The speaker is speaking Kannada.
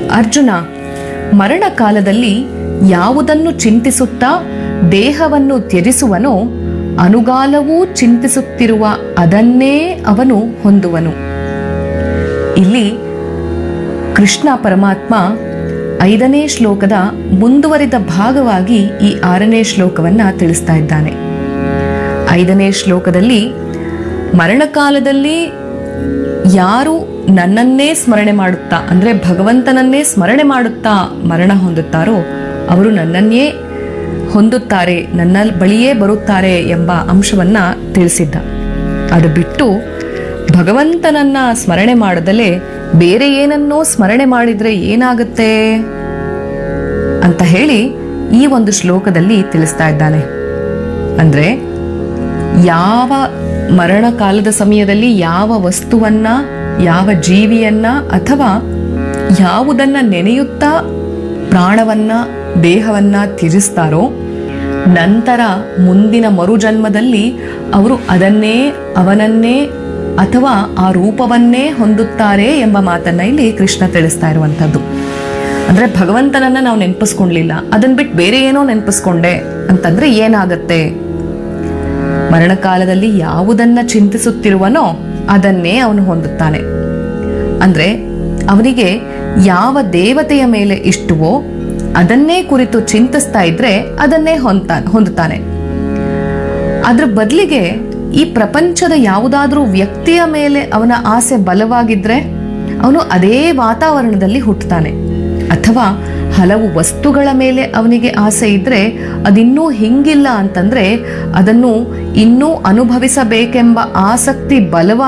ಅರ್ಜುನ ಮರಣ ಕಾಲದಲ್ಲಿ ಯಾವುದನ್ನು ಚಿಂತಿಸುತ್ತಾ ದೇಹವನ್ನು ತ್ಯಜಿಸುವನೋ ಅನುಗಾಲವೂ ಚಿಂತಿಸುತ್ತಿರುವ ಅದನ್ನೇ ಅವನು ಹೊಂದುವನು ಇಲ್ಲಿ ಕೃಷ್ಣ ಪರಮಾತ್ಮ ಐದನೇ ಶ್ಲೋಕದ ಮುಂದುವರಿದ ಭಾಗವಾಗಿ ಈ ಆರನೇ ಶ್ಲೋಕವನ್ನ ತಿಳಿಸ್ತಾ ಇದ್ದಾನೆ ಐದನೇ ಶ್ಲೋಕದಲ್ಲಿ ಮರಣಕಾಲದಲ್ಲಿ ಯಾರು ನನ್ನನ್ನೇ ಸ್ಮರಣೆ ಮಾಡುತ್ತಾ ಅಂದ್ರೆ ಭಗವಂತನನ್ನೇ ಸ್ಮರಣೆ ಮಾಡುತ್ತಾ ಮರಣ ಹೊಂದುತ್ತಾರೋ ಅವರು ನನ್ನನ್ನೇ ಹೊಂದುತ್ತಾರೆ ನನ್ನ ಬಳಿಯೇ ಬರುತ್ತಾರೆ ಎಂಬ ಅಂಶವನ್ನ ತಿಳಿಸಿದ್ದ ಅದು ಬಿಟ್ಟು ಭಗವಂತನನ್ನ ಸ್ಮರಣೆ ಮಾಡದಲೇ ಬೇರೆ ಏನನ್ನೋ ಸ್ಮರಣೆ ಮಾಡಿದ್ರೆ ಏನಾಗುತ್ತೆ ಅಂತ ಹೇಳಿ ಈ ಒಂದು ಶ್ಲೋಕದಲ್ಲಿ ತಿಳಿಸ್ತಾ ಇದ್ದಾನೆ ಅಂದ್ರೆ ಯಾವ ಮರಣ ಕಾಲದ ಸಮಯದಲ್ಲಿ ಯಾವ ವಸ್ತುವನ್ನ ಯಾವ ಜೀವಿಯನ್ನ ಅಥವಾ ಯಾವುದನ್ನ ನೆನೆಯುತ್ತಾ ಪ್ರಾಣವನ್ನ ದೇಹವನ್ನ ತ್ಯಜಿಸ್ತಾರೋ ನಂತರ ಮುಂದಿನ ಮರುಜನ್ಮದಲ್ಲಿ ಅವರು ಅದನ್ನೇ ಅವನನ್ನೇ ಅಥವಾ ಆ ರೂಪವನ್ನೇ ಹೊಂದುತ್ತಾರೆ ಎಂಬ ಮಾತನ್ನ ಇಲ್ಲಿ ಕೃಷ್ಣ ತಿಳಿಸ್ತಾ ಇರುವಂಥದ್ದು ಅಂದ್ರೆ ಭಗವಂತನನ್ನ ನಾವು ನೆನಪಿಸ್ಕೊಂಡ್ಲಿಲ್ಲ ಅದನ್ನ ಬಿಟ್ಟು ಬೇರೆ ಏನೋ ನೆನಪಿಸ್ಕೊಂಡೆ ಅಂತಂದ್ರೆ ಏನಾಗತ್ತೆ ಮರಣಕಾಲದಲ್ಲಿ ಯಾವುದನ್ನ ಚಿಂತಿಸುತ್ತಿರುವನೋ ಅದನ್ನೇ ಅವನು ಹೊಂದುತ್ತಾನೆ ಅಂದ್ರೆ ಅವನಿಗೆ ಯಾವ ದೇವತೆಯ ಮೇಲೆ ಇಷ್ಟವೋ ಅದನ್ನೇ ಕುರಿತು ಚಿಂತಿಸ್ತಾ ಇದ್ರೆ ಅದನ್ನೇ ಹೊಂದ್ತಾ ಹೊಂದುತ್ತಾನೆ ಅದ್ರ ಬದಲಿಗೆ ಈ ಪ್ರಪಂಚದ ಯಾವುದಾದ್ರೂ ವ್ಯಕ್ತಿಯ ಮೇಲೆ ಅವನ ಆಸೆ ಬಲವಾಗಿದ್ರೆ ಅವನು ಅದೇ ವಾತಾವರಣದಲ್ಲಿ ಹುಟ್ಟುತ್ತಾನೆ ಅಥವಾ ಹಲವು ವಸ್ತುಗಳ ಮೇಲೆ ಅವನಿಗೆ ಆಸೆ ಇದ್ರೆ ಅದಿನ್ನೂ ಹಿಂಗಿಲ್ಲ ಅಂತಂದ್ರೆ ಅದನ್ನು ಇನ್ನೂ ಅನುಭವಿಸಬೇಕೆಂಬ ಆಸಕ್ತಿ ಬಲವಾಗಿ